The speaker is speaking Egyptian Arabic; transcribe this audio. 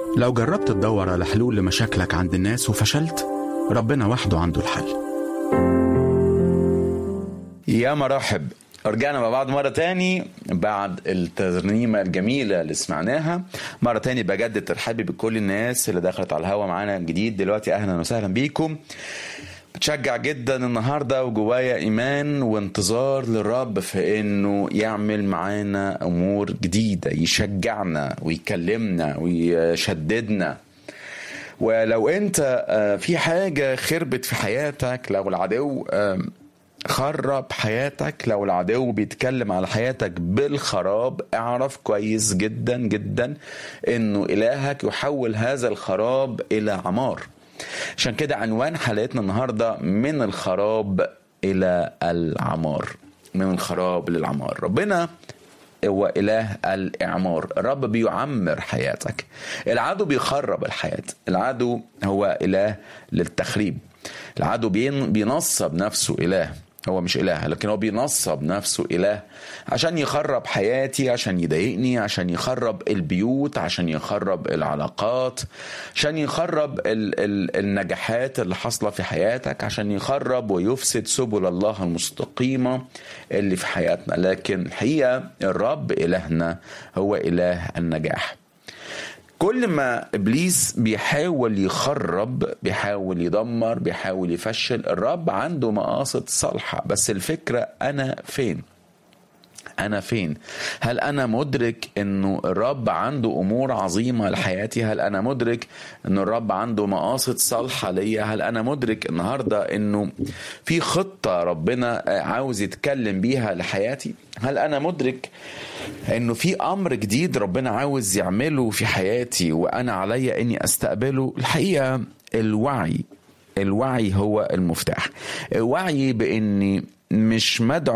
لو جربت تدور على حلول لمشاكلك عند الناس وفشلت ربنا وحده عنده الحل يا مرحب رجعنا مع بعض مرة تاني بعد الترنيمة الجميلة اللي سمعناها مرة تاني بجدد ترحابي بكل الناس اللي دخلت على الهوا معانا جديد دلوقتي أهلا وسهلا بيكم بتشجع جدا النهارده وجوايا ايمان وانتظار للرب في انه يعمل معانا امور جديده يشجعنا ويكلمنا ويشددنا ولو انت آه، في حاجه خربت في حياتك لو العدو آه، خرب حياتك لو العدو بيتكلم على حياتك بالخراب اعرف كويس جدا جدا انه الهك يحول هذا الخراب الى عمار عشان كده عنوان حلقتنا النهارده من الخراب الى العمار من الخراب للعمار ربنا هو إله الإعمار الرب بيعمر حياتك العدو بيخرب الحياة العدو هو إله للتخريب العدو بين- بينصب نفسه إله هو مش إله لكن هو بينصب نفسه إله عشان يخرب حياتي عشان يضايقني عشان يخرب البيوت عشان يخرب العلاقات عشان يخرب ال ال النجاحات اللي حاصلة في حياتك عشان يخرب ويفسد سبل الله المستقيمة اللي في حياتنا لكن الحقيقة الرب إلهنا هو إله النجاح كل ما ابليس بيحاول يخرب بيحاول يدمر بيحاول يفشل الرب عنده مقاصد صالحه بس الفكره انا فين انا فين هل انا مدرك انه الرب عنده امور عظيمه لحياتي هل انا مدرك انه الرب عنده مقاصد صالحه ليا هل انا مدرك النهارده انه في خطه ربنا عاوز يتكلم بيها لحياتي هل انا مدرك انه في امر جديد ربنا عاوز يعمله في حياتي وانا عليا اني استقبله الحقيقه الوعي الوعي هو المفتاح الوعي باني مش مدعو